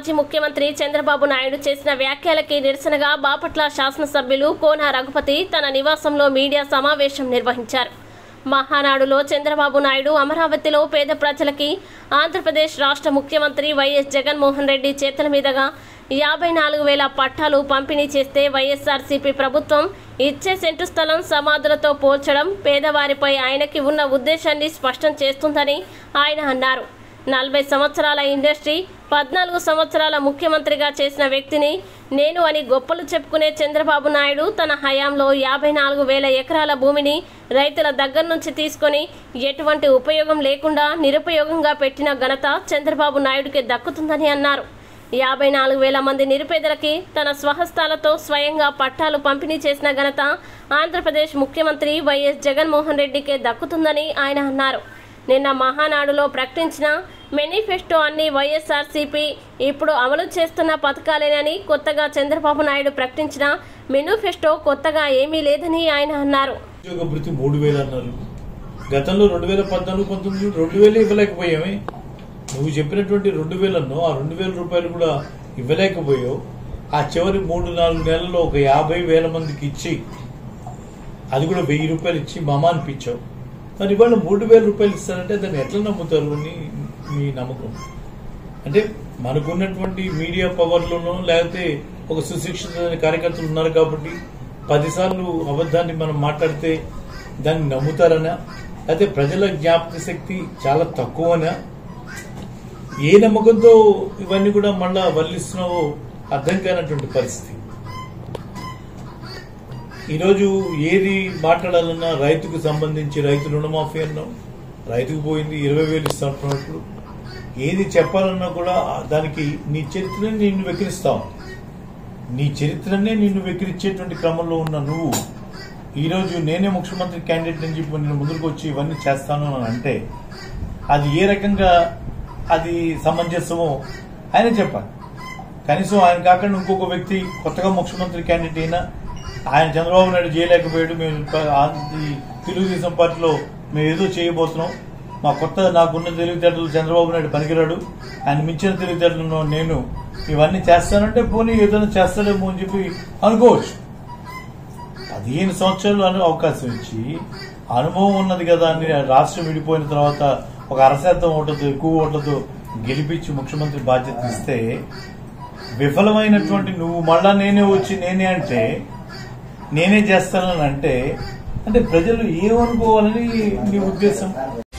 మాజీ ముఖ్యమంత్రి చంద్రబాబు నాయుడు చేసిన వ్యాఖ్యలకి నిరసనగా బాపట్ల శాసనసభ్యులు కోన రఘుపతి తన నివాసంలో మీడియా సమావేశం నిర్వహించారు మహానాడులో చంద్రబాబు నాయుడు అమరావతిలో పేద ప్రజలకి ఆంధ్రప్రదేశ్ రాష్ట్ర ముఖ్యమంత్రి వైఎస్ జగన్మోహన్ రెడ్డి చేతుల మీదుగా యాభై నాలుగు వేల పట్టాలు పంపిణీ చేస్తే వైఎస్ఆర్సీపీ ప్రభుత్వం ఇచ్చే సెంటు స్థలం సమాధులతో పోల్చడం పేదవారిపై ఆయనకి ఉన్న ఉద్దేశాన్ని స్పష్టం చేస్తుందని ఆయన అన్నారు నలభై సంవత్సరాల ఇండస్ట్రీ పద్నాలుగు సంవత్సరాల ముఖ్యమంత్రిగా చేసిన వ్యక్తిని నేను అని గొప్పలు చెప్పుకునే చంద్రబాబు నాయుడు తన హయాంలో యాభై నాలుగు వేల ఎకరాల భూమిని రైతుల దగ్గర నుంచి తీసుకొని ఎటువంటి ఉపయోగం లేకుండా నిరుపయోగంగా పెట్టిన ఘనత చంద్రబాబు నాయుడుకి దక్కుతుందని అన్నారు యాభై నాలుగు వేల మంది నిరుపేదలకి తన స్వహస్తాలతో స్వయంగా పట్టాలు పంపిణీ చేసిన ఘనత ఆంధ్రప్రదేశ్ ముఖ్యమంత్రి వైఎస్ జగన్మోహన్ రెడ్డికే దక్కుతుందని ఆయన అన్నారు నిన్న మహానాడులో ప్రకటించిన మేనిఫెస్టో అన్ని వైఎస్ఆర్సీపీ ఇప్పుడు అమలు చేస్తున్న పథకాలేనని కొత్తగా చంద్రబాబు నాయుడు ప్రకటించిన మేనిఫెస్టో కొత్తగా ఏమీ లేదని ఆయన అన్నారు ఉద్యోగ భృతి మూడు వేలు అన్నారు గతంలో రెండు వేల పద్నాలుగు పంతొమ్మిది రెండు వేలు ఇవ్వలేకపోయామే నువ్వు చెప్పినటువంటి రెండు వేలను ఆ రెండు వేల రూపాయలు కూడా ఇవ్వలేకపోయావు ఆ చివరి మూడు నాలుగు నెలల్లో ఒక యాభై వేల మందికి ఇచ్చి అది కూడా వెయ్యి రూపాయలు ఇచ్చి మమ అనిపించావు మరి ఇవాళ మూడు వేల రూపాయలు ఇస్తారంటే దాన్ని ఎట్లా నమ్ముతారు అని మీ నమ్మకం అంటే మనకున్నటువంటి మీడియా పవర్లోనూ లేకపోతే ఒక సుశిక్షిత కార్యకర్తలు ఉన్నారు కాబట్టి పదిసార్లు అబద్ధాన్ని మనం మాట్లాడితే దాన్ని నమ్ముతారనా లేకపోతే ప్రజల జ్ఞాపక శక్తి చాలా తక్కువనా ఏ నమ్మకంతో ఇవన్నీ కూడా మళ్ళా వల్లిస్తున్నావో అర్థం కానటువంటి పరిస్థితి ఈరోజు ఏది మాట్లాడాలన్నా రైతుకు సంబంధించి రైతు రుణమాఫీ అన్నాం రైతుకు పోయింది ఇరవై వేలు ఇస్తున్నప్పుడు ఏది చెప్పాలన్నా కూడా దానికి నీ చరిత్రని నిన్ను వెక్కిరిస్తాం నీ చరిత్రనే నిన్ను వెక్కిరించేటువంటి క్రమంలో ఉన్న నువ్వు ఈరోజు నేనే ముఖ్యమంత్రి క్యాండిడేట్ అని చెప్పి నేను ముందుకు వచ్చి ఇవన్నీ చేస్తాను అని అంటే అది ఏ రకంగా అది సమంజసమో ఆయన చెప్పాలి కనీసం ఆయన కాకుండా ఇంకొక వ్యక్తి కొత్తగా ముఖ్యమంత్రి క్యాండిడేట్ అయినా ఆయన చంద్రబాబు నాయుడు చేయలేకపోయాడు మేము ప- ఆ- ఈ తెలుగుదేశం పార్టీలో మేము ఏదో చేయబోతున్నాం మా కొత్త నాకున్న తెలివితేటలు చంద్రబాబు నాయుడు పనికిరాడు ఆయన మించిన తెలివితేటలను నేను ఇవన్నీ చేస్తానంటే పోనీ ఏదైనా చేస్తాడేమో అని చెప్పి అనుకోవచ్చు పదిహేను సంవత్సరాలు అను అవకాశం ఇచ్చి అనుభవం ఉన్నది కదా అని రాష్ట్రం విడిపోయిన తర్వాత ఒక అరశాతం ఓట్లతో ఎక్కువ ఓట్లతో గెలిపించి ముఖ్యమంత్రి బాధ్యత ఇస్తే విఫలమైనటువంటి నువ్వు మళ్ళా నేనే వచ్చి నేనే అంటే నేనే చేస్తానని అంటే అంటే ప్రజలు ఏమనుకోవాలని నీ ఉద్దేశం